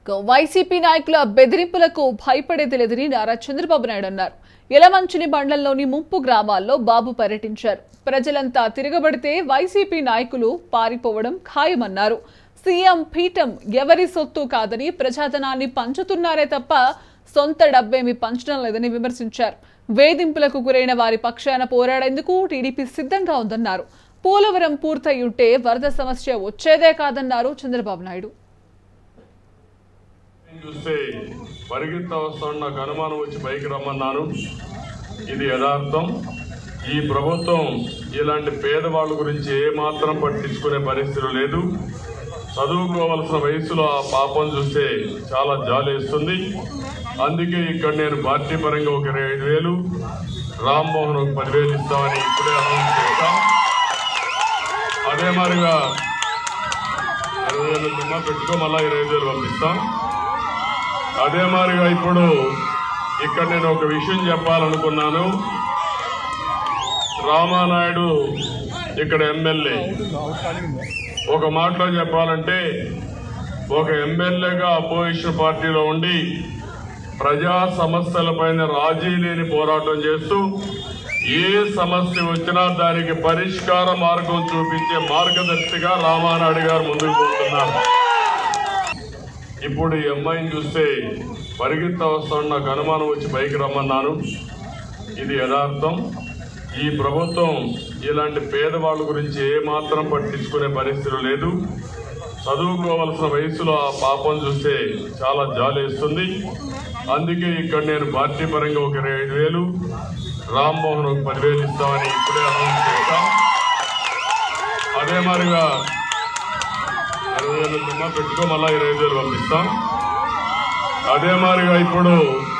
YCP నాయకుల బెదిరింపులకు భయపడేది లేదని నారా చంద్రబాబు నాయుడు అన్నారు యలమంచిని మండలంలోని ముంపు గ్రామాల్లో బాబు పర్యటించారు ప్రజలంతా తిరగబడితే వైసీపీ నాయకులు పారిపోవడం ఖాయమన్నారు సీఎం పీఠం ఎవరి సొత్తు కాదని ప్రజాధనాన్ని పంచుతున్నారే తప్ప సొంత డబ్బేమి పంచడం లేదని విమర్శించారు వేధింపులకు గురైన వారి పక్షాన పోరాడేందుకు టీడీపీ సిద్ధంగా ఉందన్నారు పోలవరం పూర్తయి ఉంటే వరద సమస్య వచ్చేదే కాదన్నారు చంద్రబాబు నాయుడు చూస్తే పరిగెత్త వస్తాను నాకు అనుమానం వచ్చి పైకి రమ్మన్నాను ఇది యథార్థం ఈ ప్రభుత్వం ఇలాంటి పేదవాళ్ళ గురించి ఏమాత్రం పట్టించుకునే పరిస్థితి లేదు చదువుకోవలసిన వయసులో ఆ పాపం చూస్తే చాలా జాలేస్తుంది అందుకే ఇక్కడ నేను పార్టీ పరంగా ఒక ఇరవై ఐదు వేలు రామ్మోహన్ ఒక పదివేలు ఇస్తామని ఇప్పుడే అనౌన్స్ చేశాం అదే మాదిరిగా ఇరవై వేలు నిన్న పెట్టుకో మళ్ళా ఇరవై ఐదు వేలు పంపిస్తాం అదే మాదిరిగా ఇప్పుడు ఇక్కడ నేను ఒక విషయం చెప్పాలనుకున్నాను రామానాయుడు ఇక్కడ ఎమ్మెల్యే ఒక మాటలో చెప్పాలంటే ఒక ఎమ్మెల్యేగా అపోజిషన్ పార్టీలో ఉండి ప్రజా సమస్యలపైన రాజీ లేని పోరాటం చేస్తూ ఏ సమస్య వచ్చినా దానికి పరిష్కార మార్గం చూపించే మార్గదర్శిగా రామానాయుడు గారు ముందుకు పోతున్నారు ఇప్పుడు ఈ అమ్మాయిని చూస్తే పరిగెత్త వస్తాను నాకు అనుమానం వచ్చి పైకి రమ్మన్నాను ఇది యథార్థం ఈ ప్రభుత్వం ఇలాంటి పేదవాళ్ళ గురించి ఏమాత్రం పట్టించుకునే పరిస్థితి లేదు చదువుకోవలసిన వయసులో ఆ పాపం చూస్తే చాలా జాలేస్తుంది అందుకే ఇక్కడ నేను పార్టీ పరంగా ఒక ఇరవై ఐదు వేలు రామ్మోహన్ ఒక పదివేలు ఇస్తామని ఇప్పుడే అనౌన్స్ చేశాం అదే మాదిరిగా ఇరవై వేలు నిన్న పెట్టుకో మళ్ళా ఇరవై ఐదు వేలు పంపిస్తాం అదే మాదిరిగా ఇప్పుడు